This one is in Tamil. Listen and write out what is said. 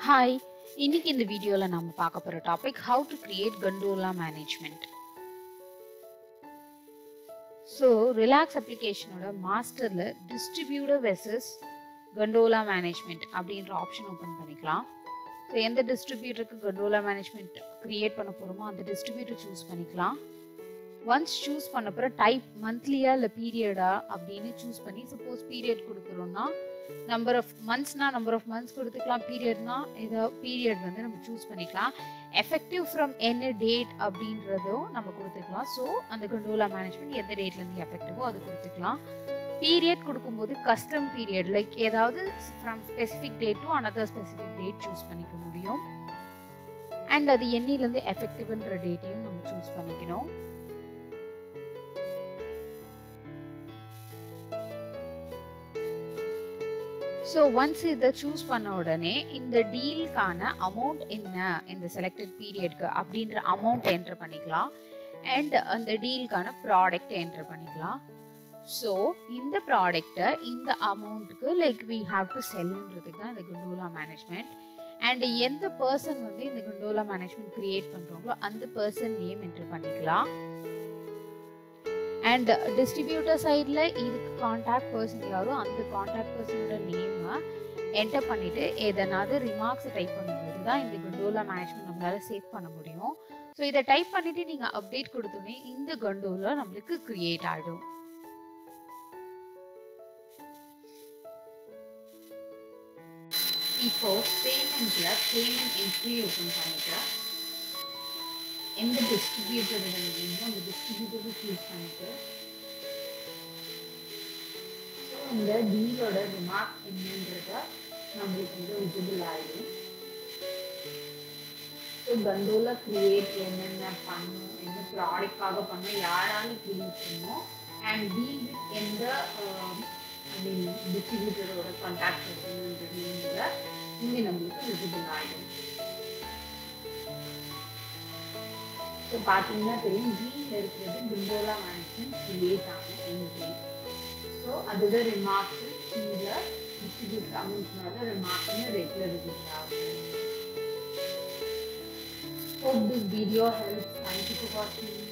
ஹாய் இன்னைக்கு இந்த வீடியோவில் நம்ம பார்க்க போகிற topic how to create gondola management so relax அப்ளிகேஷனோட மாஸ்டரில் டிஸ்ட்ரிபியூட்டர் வெசஸ் கண்டோலா மேனேஜ்மெண்ட் அப்படின்ற ஆப்ஷன் ஓப்பன் பண்ணிக்கலாம் ஸோ எந்த டிஸ்ட்ரிபியூட்டருக்கு கண்டோலா மேனேஜ்மெண்ட் கிரியேட் பண்ண போகிறோமோ அந்த டிஸ்ட்ரிபியூட்டர் சூஸ் பண்ணிக்கலாம் ஒன்ஸ் சூஸ் பண்ண பிறகு டைப் மந்த்லியா இல்லை பீரியடா அப்படின்னு சூஸ் பண்ணி சப்போஸ் பீரியட் கொடுக்குறோம்னா நம்பர் ஆஃப் மந்த்ஸ்னா நம்பர் ஆஃப் மந்த்ஸ் கொடுத்துக்கலாம் பீரியட்னா ஏதோ பீரியட் வந்து நம்ம சூஸ் பண்ணிக்கலாம் எஃபெக்டிவ் ஃப்ரம் என்ன டேட் அப்படின்றதும் நம்ம கொடுத்துக்கலாம் ஸோ அந்த கண்டோலா மேனேஜ்மெண்ட் எந்த டேட்லேருந்து எஃபெக்டிவோ அது கொடுத்துக்கலாம் பீரியட் கொடுக்கும்போது கஸ்டம் பீரியட் லைக் ஏதாவது from specific date to another specific date choose பண்ணிக்க முடியும் அண்ட் அது எண்ணிலேருந்து எஃபெக்டிவ்ன்ற டேட்டையும் நம்ம சூஸ் பண்ணிக்கணும் ஸோ ஒன்ஸ் இதை சூஸ் பண்ண உடனே இந்த டீலுக்கான அமௌண்ட் என்ன இந்த செலக்டட் பீரியட்க்கு அப்படின்ற அமௌண்ட் என்டர் பண்ணிக்கலாம் அண்ட் அந்த டீலுக்கான ப்ராடக்ட் என்டர் பண்ணிக்கலாம் ஸோ இந்த ப்ராடக்டை இந்த அமௌண்ட்டுக்கு லைக் வி ஹாவ் டு செல்ன்றதுக்கு தான் இந்த குண்டோலா மேனேஜ்மெண்ட் அண்ட் எந்த பர்சன் வந்து இந்த குண்டோலா மேனேஜ்மெண்ட் கிரியேட் பண்ணுறாங்களோ அந்த பர்சன் நேம் என்டர் பண்ணிக்கலாம் அண்ட் டிஸ்ட்ரிபியூட்டர் சைடில் இதுக்கு காண்டாக்ட் பர்சன் யாரோ அந்த காண்டாக்ட் பர்சனோட நேமை என்டர் பண்ணிவிட்டு எதனாவது ரிமார்க்ஸை டைப் பண்ணும்போது தான் இந்த கண்டோலா மேனேஜ்மெண்ட் நம்மளால் சேவ் பண்ண முடியும் ஸோ இதை டைப் பண்ணிவிட்டு நீங்கள் அப்டேட் கொடுத்தோன்னே இந்த கண்டோலா நம்மளுக்கு க்ரியேட் ஆகிடும் இப்போ பேமெண்ட்ல பேமெண்ட் என்ட்ரி ஓப்பன் பண்ணிட்டு எந்த டிஸ்ட்ரிபியூட்டர் வேணுமோ அந்த டிஸ்ட்ரிபியூட்டரை சூஸ் பண்ணிட்டு ஸோ இந்த டீலோட ரிமார்க் என்னன்றத நம்மளுக்கு வந்து விசிபிள் ஆகிடும் ஸோ கண்டோலா கிரியேட் என்னென்ன பண்ணும் என்ன ப்ராடக்டாக பண்ணும் யாரால கிரியேட் பண்ணும் அண்ட் டீல் வித் எந்த ஐ மீன் டிஸ்ட்ரிபியூட்டரோட கான்டாக்ட் இருக்குன்றதுங்கிற இங்கே நம்மளுக்கு விசிபிள் ஆகிடும் ஸோ பார்த்தீங்கன்னா தெரியும் ஜீனில் இருக்கிறது குண்டோலா மேனேஜ்மெண்ட் கிரியேட் ஆகும் என்ட்ரி ஸோ அதோட ரிமார்க்ஸ் கீழே டிஸ்ட்ரிபியூட் அமௌண்ட்னால ரிமார்க்னு ரெகுலர் ரிசல்ட் ஆகும் Hope this video helps. Thank you for watching.